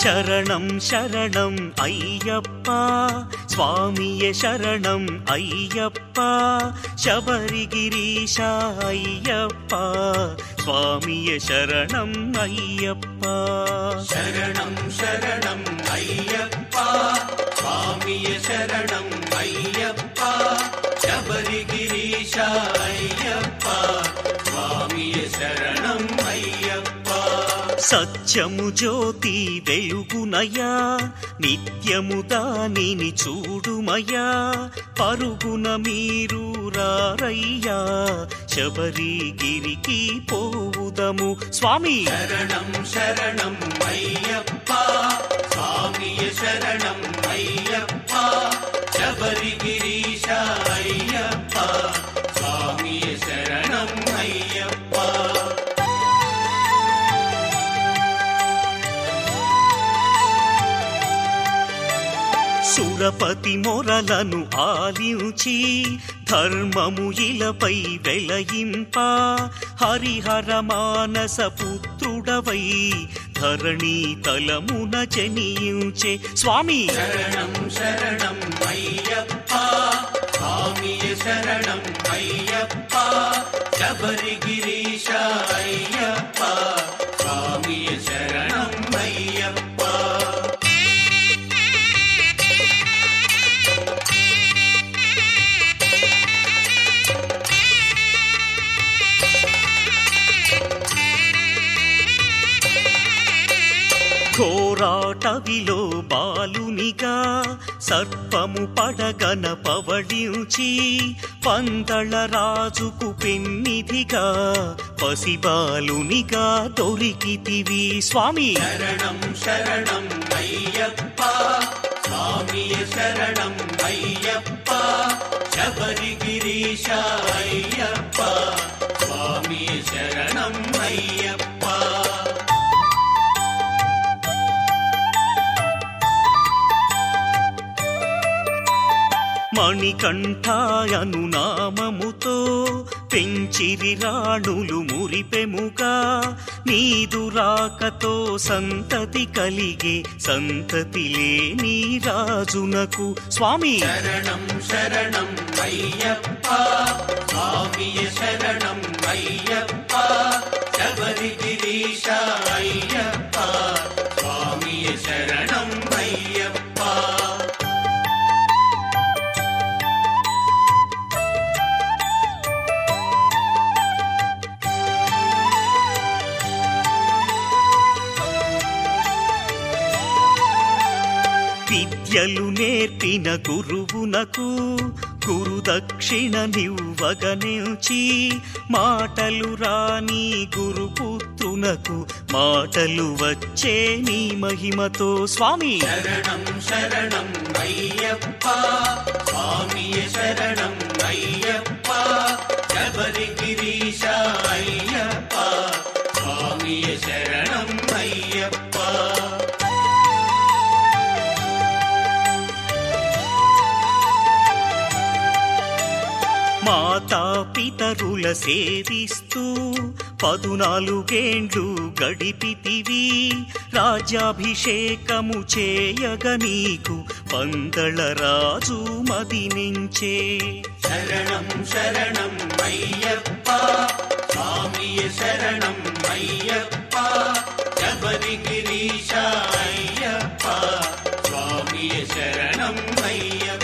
శరణం శరణం అయ్యప్ప స్వామియ శరణం అయ్యప్ప శబరిగిరీశ అయ్యప్ప స్వామియ శరణం అయ్యప్ప శరణం శరణం అయ్యప్ప స్వామియ శరణం అయ్యప్ప శబరిగిరీశ అయ్యప్ప స్వామియ శరణం అయ్యప్ప సత్యము జ్యోతి వెలుగునయా నిత్యము దానిని చూడుమయా పరుగున మీరు రారయ్యా శబరిగిరికి పోవుదము స్వామి శరణం శరణం అయ్యప్ప స్వామియ శరణం అయ్యప్ప శబరిగిరీశ అయ్యప్ప స్వామియ శరణం అయ్యప్ప సురపతి మొరలను ఆలించి ధర్మము ఇలపై వెలయింప హరిహర మానస పుత్రుడవై ధరణి తలమున జనియుచే స్వామి శరణం శరణం అయ్యప్ప స్వామియ శరణం అయ్యప్ప శబరిగిరీశ అయ్యప్ప స్వామియ శరణం అయ్యప్ప ఘోరాటవిలో బాలునిగా సర్పము పడగన పవడించి పందళ రాజుకు పెన్నిధిగా పసిబాలునిగా దొరికితివి స్వామి శరణం శరణం అయ్యప్ప స్వామియ శరణం అయ్యప్ప శబరిగిరీశ అయ్యప్ప స్వామియ శరణం అయ్యప్ప మణికంఠాయను నామముతో పెంచిరి రాణులు మురిపెముగా నీదు రాకతో సంతతి కలిగే సంతతి లేని రాజునకు స్వామి శరణం శరణం అయ్యప్ప స్వామియ శరణం అయ్యప్ప శబరిగిరీశ అయ్యప్ప స్వామియ శరణం అయ్యప్ప విద్యలు నేర్పిన గురువునకు గురు దక్షిణ నివ్వగనించి మాటలు రాని గురుపుత్రునకు మాటలు వచ్చే నీ మహిమతో స్వామి శరణం శరణం అయ్యప్ప స్వామియ శరణం అయ్యప్ప శబరిగిరీశ అయ్యప్ప స్వామియ శరణం అయ్యప్ప మాతా పితరుల సేవిస్తూ పదునాలుగేండ్లు గడిపితివి రాజ్యాభిషేకము చేయగ నీకు పందళ రాజు మదినించే శరణం శరణం అయ్యప్ప స్వామియ శరణం అయ్యప్ప శబరిగిరీశ అయ్యప్ప స్వామియ శరణం అయ్యప్ప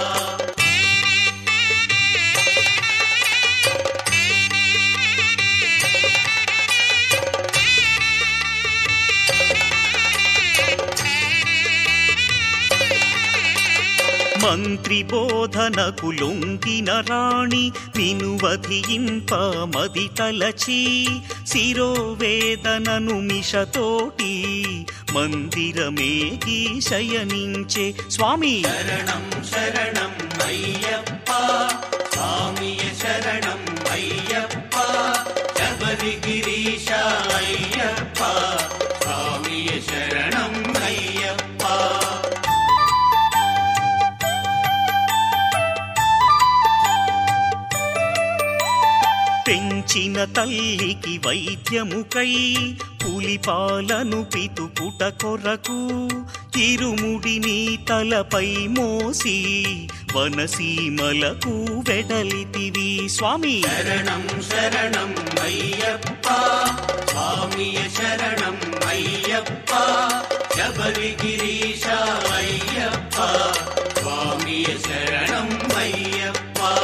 మంత్రి బోధనకు లొంగిన రాణి నిను వధింప మది తలచి శిరోవేదనను మిషతోటి మందిరమేగి శయనించే స్వామి శరణం శరణం అయ్యప్ప స్వామియ శరణం అయ్యప్ప శబరిగిరీశ అయ్యప్ప స్వామియ శరణం అయ్యప్ప పెంచి పుట్టించిన తల్లికి వైద్యముకై పులిపాలను పితుకుట కొరకు ఇరుముడిని తలపై మోసి వనసీమలకు వెడలితివి స్వామి శరణం శరణం అయ్యప్ప స్వామియ శరణం అయ్యప్ప శబరిగిరీశ అయ్యప్ప స్వామియ శరణం అయ్యప్ప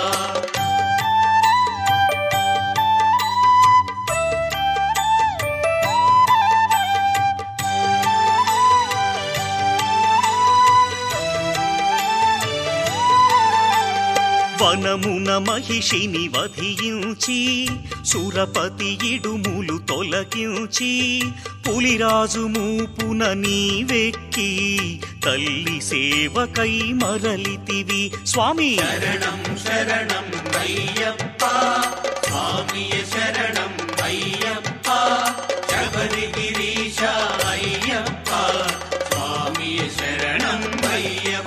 వనమున మహిషిని వధించి సురపతి ఇడుములు తొలగించి పులిరాజు మూపున నీవెక్కి తల్లి సేవకై మరలితివి స్వామి శరణం శరణం అయ్యప్ప స్వామియ శరణం అయ్యప్ప శబరిగిరీశ అయ్యప్ప స్వామియ శరణం అయ్యప్ప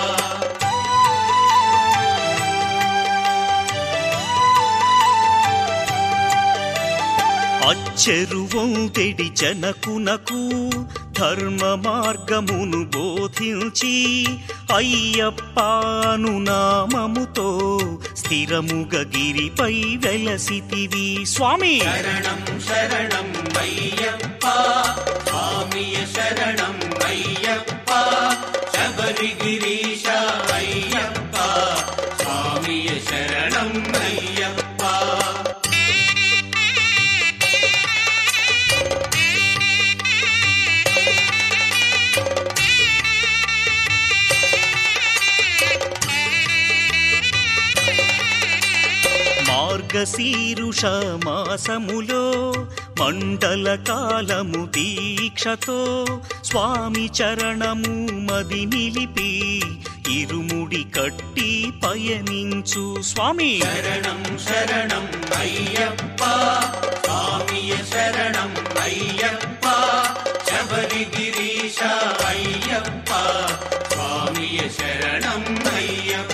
అచ్చెరువొంతెడి జనకునకు ధర్మ మార్గమును బోధించి అయ్యప్పాను నామముతో స్థిరముగ గిరిపై వెలసితివి స్వామి శరణం శరణం అయ్యప్ప స్వామియ శరణం అయ్యప్ప శబరిగిరీశ అయ్యప్ప స్వామియ శరణం అయ్యప్ప మార్గశీరుష మాసములో మండల కాలము దీక్షతో స్వామి చరణము మది నిలిపి ఇరుముడి కట్టి పయనించు స్వామి శరణం శరణం అయ్యప్ప స్వామియ శరణం అయ్యప్ప శబరిగిరీశ అయ్యప్ప స్వామియ శరణం అయ్యప్ప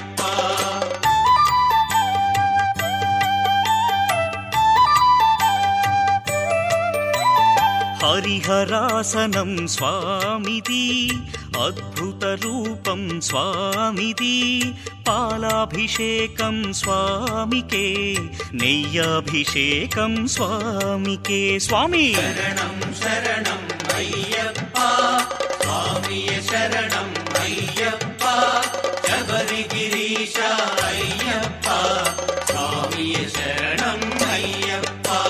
హరిహరాసనం స్వామిది అద్భుత రూపం స్వామిది పాలాభిషేకం స్వామికే నెయ్యాభిషేకం స్వామికే స్వామి శరణం శరణం అయ్యప్ప స్వామియ శరణం అయ్యప్ప శబరిగిరీశ అయ్యప్ప స్వామియ శరణం అయ్యప్ప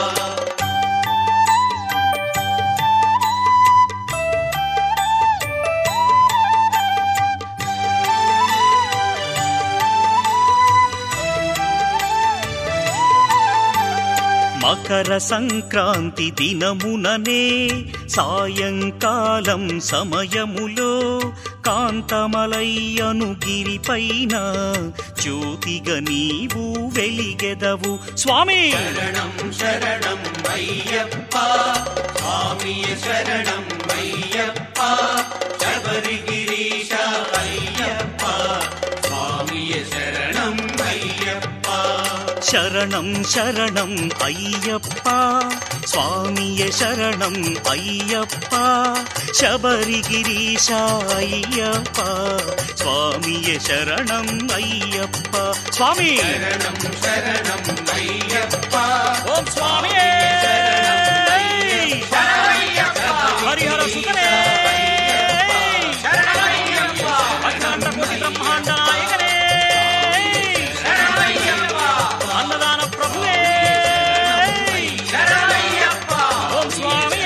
మకర సంక్రాంతి దినముననే సాయంకాలం సమయములో కాంతమలయ్యను గిరిపైన జ్యోతిగా నీవు వెలిగెదవు స్వామి శరణం శరణం అయ్యప్ప స్వామియ శరణం అయ్యప్ప శబరిగిరీశ అయ్యప్ప స్వామియ శరణం అయ్యప్ప శరణం శరణం అయ్యప్ప స్వామియ శరణం అయ్యప్ప శబరిగిరీశ అయ్యప్ప స్వామియ శరణం అయ్యప్ప స్వామి శరణం శరణం అయ్యప్ప ఓం స్వామి హరిహర సుతనే అఖండ కోటి బ్రహ్మాండ నాయకనే అన్నదాన ప్రభువే ఓం స్వామి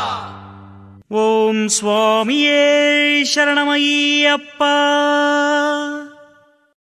ఓం స్వామియే శరణమయ్యప్ప